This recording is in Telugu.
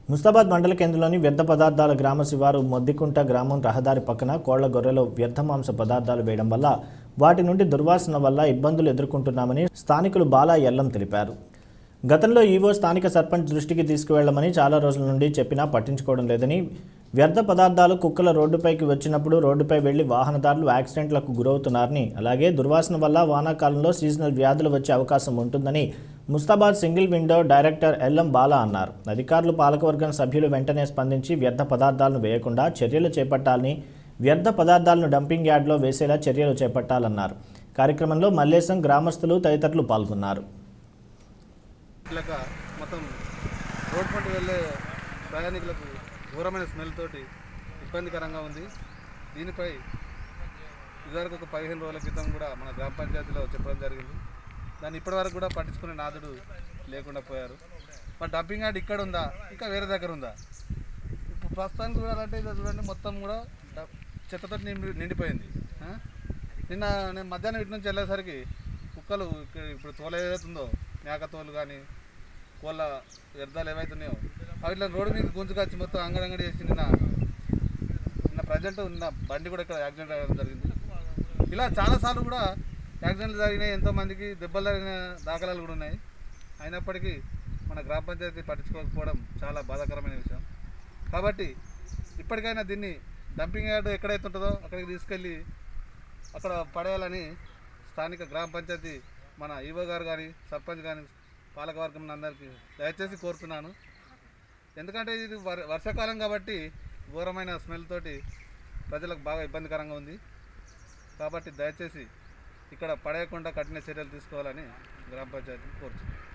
ముస్తాబాద్ మండల కేంద్రంలోని వ్యర్థ పదార్థాల గ్రామ శివారు మొద్దికుంట గ్రామం రహదారి పక్కన కోళ్ల గొర్రెలో వ్యర్థ మాంస పదార్థాలు వేయడం వల్ల వాటి నుండి దుర్వాసన వల్ల ఇబ్బందులు ఎదుర్కొంటున్నామని స్థానికులు బాలా ఎల్లం తెలిపారు గతంలో ఈవో స్థానిక సర్పంచ్ దృష్టికి తీసుకువెళ్లమని చాలా రోజుల నుండి చెప్పినా పట్టించుకోవడం లేదని వ్యర్థ పదార్థాలు కుక్కల రోడ్డుపైకి వచ్చినప్పుడు రోడ్డుపై వెళ్లి వాహనదారులు యాక్సిడెంట్లకు గురవుతున్నారని అలాగే దుర్వాసన వల్ల వానాకాలంలో సీజనల్ వ్యాధులు వచ్చే అవకాశం ఉంటుందని Mustabad single window director LM Bala అన్నారు అధికారులు పాలకవర్గం సభ్యులు వెంటనే స్పందించి వ్యర్థ పదార్థాలను వేయకుండా చర్యలు చేపట్టాలని వ్యర్థ పదార్థాలను డంపింగ్ యార్డ్లో వేసేలా చర్యలు చేపట్టాలన్నారు కార్యక్రమంలో మల్లేశం గ్రామస్తులు తదితరులు పాల్గొన్నారు ఇట్లాక మొత్తం రోడ్ పంట వెళ్ళే ప్రయాణికులకు ఘోరమైన స్మెల్ తోటి ఇబ్బందికరంగా ఉంది దీనిపై ఇదివరకు ఒక పదిహేను రోజుల క్రితం కూడా మన గ్రామ పంచాయతీలో చెప్పడం జరిగింది దాన్ని ఇప్పటివరకు కూడా పట్టించుకునే నాదుడు లేకుండా పోయారు మరి డంపింగ్ యార్డ్ ఇక్కడ ఉందా ఇంకా వేరే దగ్గర ఉందా ఇప్పుడు ప్రస్తుతానికి చూడాలంటే ఇది చూడండి మొత్తం కూడా డ- చెత్తతో నిండి నిండిపోయింది ఆ? నిన్న నేను మధ్యాహ్నం ఇటు నుంచి వెళ్ళేసరికి కుక్కలు ఇక్కడ ఇప్పుడు తోల ఏదైతుందో మేక తోలు కానీ కోళ్ళ వ్యర్థాలు ఏవైతున్నాయో అవి ఇట్లా రోడ్డు మీద గుంజుకొచ్చి మొత్తం అంగడంగడి చేసి నిన్న నిన్న ప్రజెంట్ ఉన్న బండి కూడా ఇక్కడ యాక్సిడెంట్ అవ్వడం జరిగింది ఇలా చాలాసార్లు కూడా యాక్సిడెంట్లు జరిగినాయి ఎంతోమందికి దెబ్బలు జరిగిన దాఖలాలు కూడా ఉన్నాయి అయినప్పటికీ మన గ్రామ పంచాయతీ పట్టించుకోకపోవడం చాలా బాధాకరమైన విషయం కాబట్టి ఇప్పటికైనా దీన్ని డంపింగ్ యార్డ్ ఎక్కడైతే ఉంటుందో అక్కడికి తీసుకెళ్ళి అక్కడ పడేయాలని స్థానిక గ్రామ పంచాయతీ మన ఈవో గారు కానీ సర్పంచ్ కానీ పాలకవర్గం అందరికీ దయచేసి కోరుతున్నాను ఎందుకంటే ఇది వర్ వర్షాకాలం కాబట్టి ఘోరమైన స్మెల్ తోటి ప్రజలకు బాగా ఇబ్బందికరంగా ఉంది కాబట్టి దయచేసి ఇక్కడ పడేయకుండా కఠిన చర్యలు తీసుకోవాలని గ్రామ పంచాయతీ కోరుతున్నాను